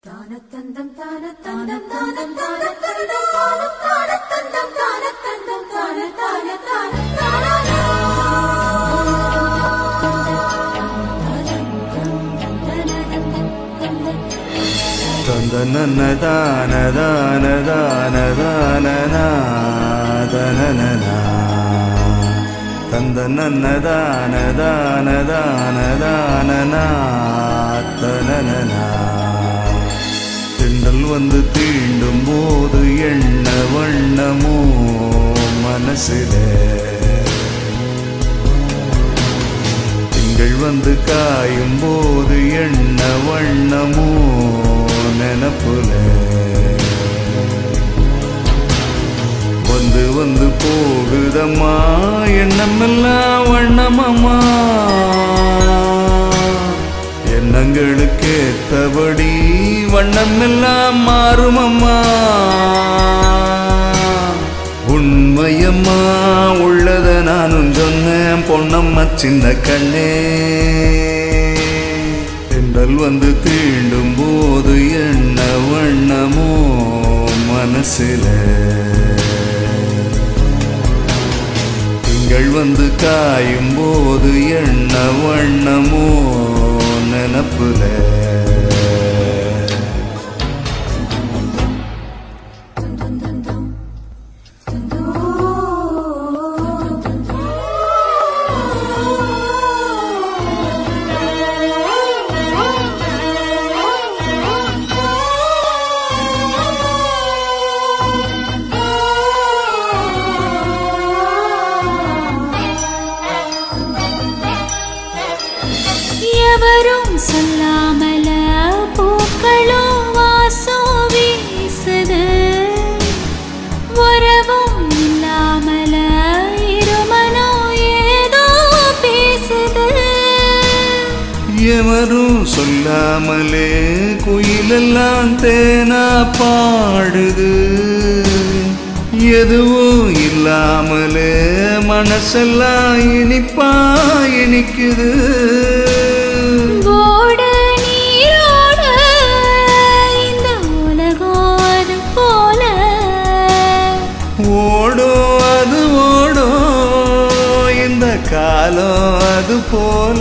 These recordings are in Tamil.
தானத்தந்தம் தானத்தந்தம் தானத்தந்தம் தானத்தந்தம் தானத்தந்தம் தானத்தந்தம் தான தான தான தந்த நன்ன தான தான தான தான தனனா தந்த நன்ன தான தான தான தான தனனா திண்டல் வந்து தீண்டும் போது எண்ண வண்ணமோ மனசிலே திங்கள் வந்து காயும் போது எண்ண வண்ணமோ நினப்புல வந்து வந்து போகுதம்மா எண்ணமெல்லாம் வண்ணமம்மா எண்ணங்களுக்கேத்தபடி வண்ணமெல்லாம் மாறுமம்மா உண்மையம்மா உள்ளத நானும் சொன்னேன் பொன்னம்மா சின்ன கண்ணே தென்றல் வந்து தீண்டும் போது என்ன வண்ணமோ மனசில திங்கள் வந்து காயும் போது என்ன வண்ணமோ நினப்புல எவரும் சொல்லாமல பூக்களும் வாசம் வீசுது உறவும் இல்லாமல இருமனோ ஏதோ பேசுது எவரும் சொல்லாமலே குயிலெல்லாம் தேனா பாடுது எதுவும் இல்லாமலே மனசெல்லாம் இனிப்பா இனிக்குது ஓடு நீரோட இந்த உலகம் அது போல ஓடோ அது ஓடோ இந்த காலம் அது போல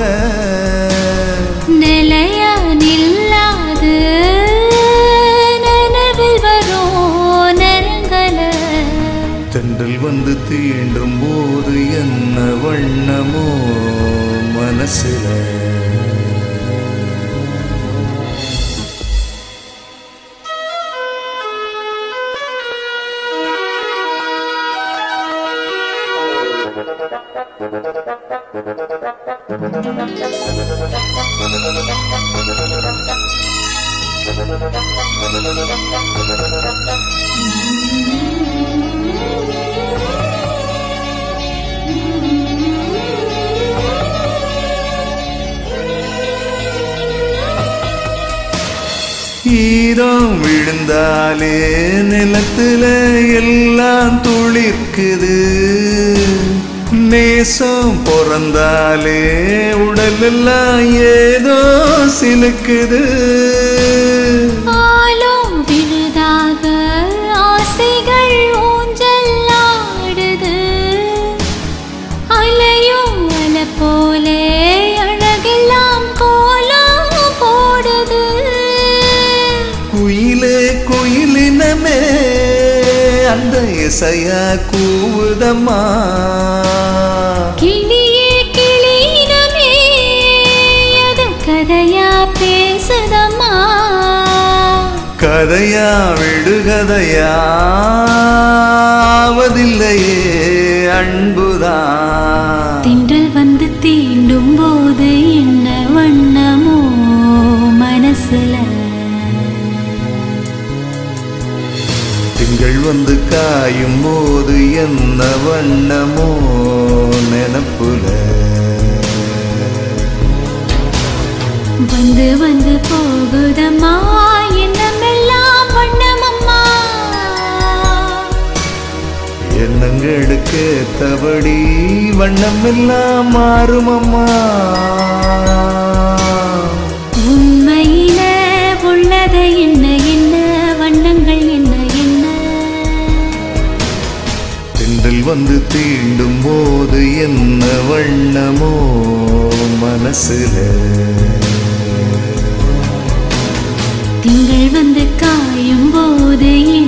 நிலையா நில்லாது நினைவில் வரும் நெருங்கல தென்றல் வந்து தீண்டும் போது என்ன வண்ணமோ மனசில ஈரம் விழுந்தாலே நிலத்துல எல்லாம் துளிர்க்குது நேசம் பிறந்தாலே உடல் எல்லாம் ஏதோ சிலுக்குது ஆலும் விழுதாக ஆசைகள் ஊஞ்சல் ஆடுது அலையும் அல போலே அழகெல்லாம் கோலம் போடுது குயிலே குயிலினமே அந்த இசையா கூவுதம்மா கிளியே கிளியினமே அது கதையா பேசுதம்மா கதையா விடுகதையாவதில்லையே அன்புதான் திண்டல் வந்து தீண்டும் போது என்ன வண்ணமோ மனசுல திங்கள் வந்து காயும் போது என்ன வண்ணமோ நினப்புல வந்து வந்து போகுதம்மா எண்ணமெல்லாம் வண்ணமம்மா எண்ணங்களுக்கு ஏத்தபடி வண்ணம் எல்லாம் மாறுமம்மா உண்மையில உள்ளதை என்ன தென்றல் வந்து தீண்டும் போது என்ன வண்ணமோ மனசுல திங்கள் வந்து காயும் போது